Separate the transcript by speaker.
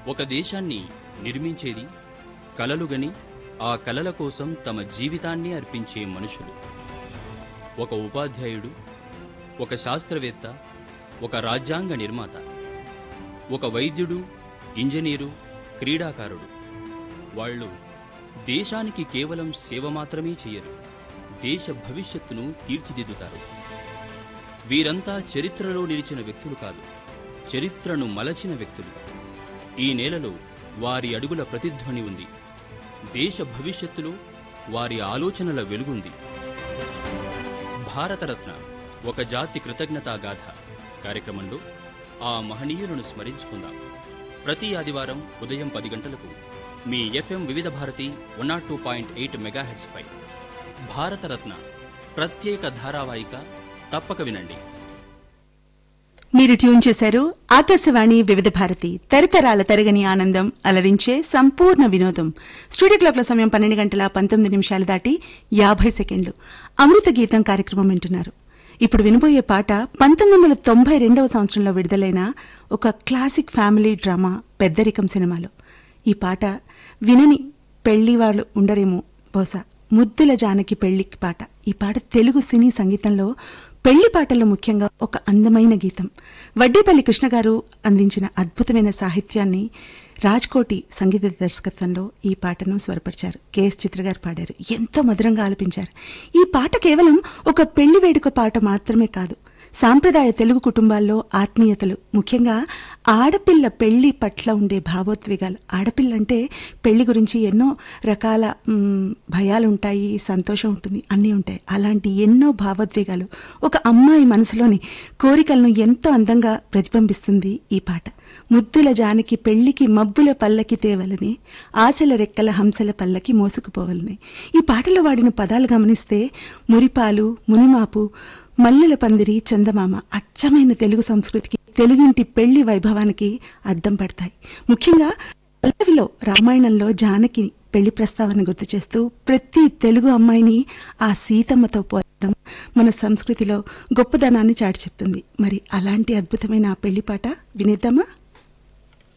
Speaker 1: ఒక దేశాన్ని నిర్మించేది కలలుగని ఆ కలల కోసం తమ జీవితాన్ని అర్పించే మనుషులు ఒక ఉపాధ్యాయుడు ఒక శాస్త్రవేత్త ఒక రాజ్యాంగ నిర్మాత ఒక వైద్యుడు ఇంజనీరు క్రీడాకారుడు వాళ్ళు దేశానికి కేవలం సేవ మాత్రమే చేయరు దేశ భవిష్యత్తును తీర్చిదిద్దుతారు వీరంతా చరిత్రలో నిలిచిన వ్యక్తులు కాదు చరిత్రను మలచిన వ్యక్తులు ఈ నేలలో వారి అడుగుల ప్రతిధ్వని ఉంది దేశ భవిష్యత్తులో వారి ఆలోచనల వెలుగుంది భారతరత్న ఒక జాతి కృతజ్ఞతా గాథ కార్యక్రమంలో ఆ మహనీయులను స్మరించుకుందాం ప్రతి ఆదివారం ఉదయం పది గంటలకు మీ FM Vividh Bharati one not two point eight మెగాహెట్స్పై భారతరత్న ప్రత్యేక ధారావాహిక తప్పక వినండి
Speaker 2: మీరు ట్యూన్ చేశారు ఆకాశవాణి వివిధ భారతి తరతరాల తరగని ఆనందం అలరించే సంపూర్ణ వినోదం స్టూడియో క్లాక్ల సమయం పన్నెండు గంటల పంతొమ్మిది నిమిషాలు దాటి యాభై సెకండ్లు అమృత గీతం కార్యక్రమం వింటున్నారు ఇప్పుడు వినబోయే పాట పంతొమ్మిది వందల తొంభై రెండవ సంవత్సరంలో విడుదలైన ఒక క్లాసిక్ ఫ్యామిలీ డ్రామా పెద్దరికం సినిమాలో ఈ పాట వినని పెళ్లి వాళ్ళు ఉండరేమో బహుశా ముద్దుల జానకి పెళ్లికి పాట ఈ పాట తెలుగు సినీ సంగీతంలో పెళ్లి పాటల్లో ముఖ్యంగా ఒక అందమైన గీతం వడ్డేపల్లి కృష్ణ గారు అందించిన అద్భుతమైన సాహిత్యాన్ని రాజ్కోటి సంగీత దర్శకత్వంలో ఈ పాటను స్వరపరిచారు కెఎస్ చిత్ర గారు పాడారు ఎంతో మధురంగా ఆలపించారు ఈ పాట కేవలం ఒక పెళ్లి వేడుక పాట మాత్రమే కాదు సాంప్రదాయ తెలుగు కుటుంబాల్లో ఆత్మీయతలు ముఖ్యంగా ఆడపిల్ల పెళ్లి పట్ల ఉండే భావోద్వేగాలు ఆడపిల్ల అంటే పెళ్లి గురించి ఎన్నో రకాల మ్, భయాలు ఉంటాయి సంతోషం ఉంటుంది అన్నీ ఉంటాయి అలాంటి ఎన్నో భావోద్వేగాలు ఒక అమ్మాయి మనసులోని కోరికలను ఎంతో అందంగా ప్రతిబింబిస్తుంది ఈ పాట ముద్దుల జానకి పెళ్లికి మబ్బుల పల్లకి తేవలని ఆశల రెక్కల హంసల పల్లకి మోసుకుపోవలని ఈ పాటలో వాడిన పదాలు గమనిస్తే మురిపాలు మునిమాపు మల్లెల పందిరి చందమామ అచ్చమైన తెలుగు సంస్కృతికి తెలుగింటి పెళ్లి వైభవానికి అద్దం పడతాయి ముఖ్యంగా పల్లవిలో రామాయణంలో జానకి పెళ్లి ప్రస్తావన గుర్తు చేస్తూ ప్రతి తెలుగు అమ్మాయిని ఆ సీతమ్మతో పోలడం మన సంస్కృతిలో గొప్పదనాన్ని చాటి చెప్తుంది మరి అలాంటి అద్భుతమైన ఆ పెళ్లి పాట వినేద్దామా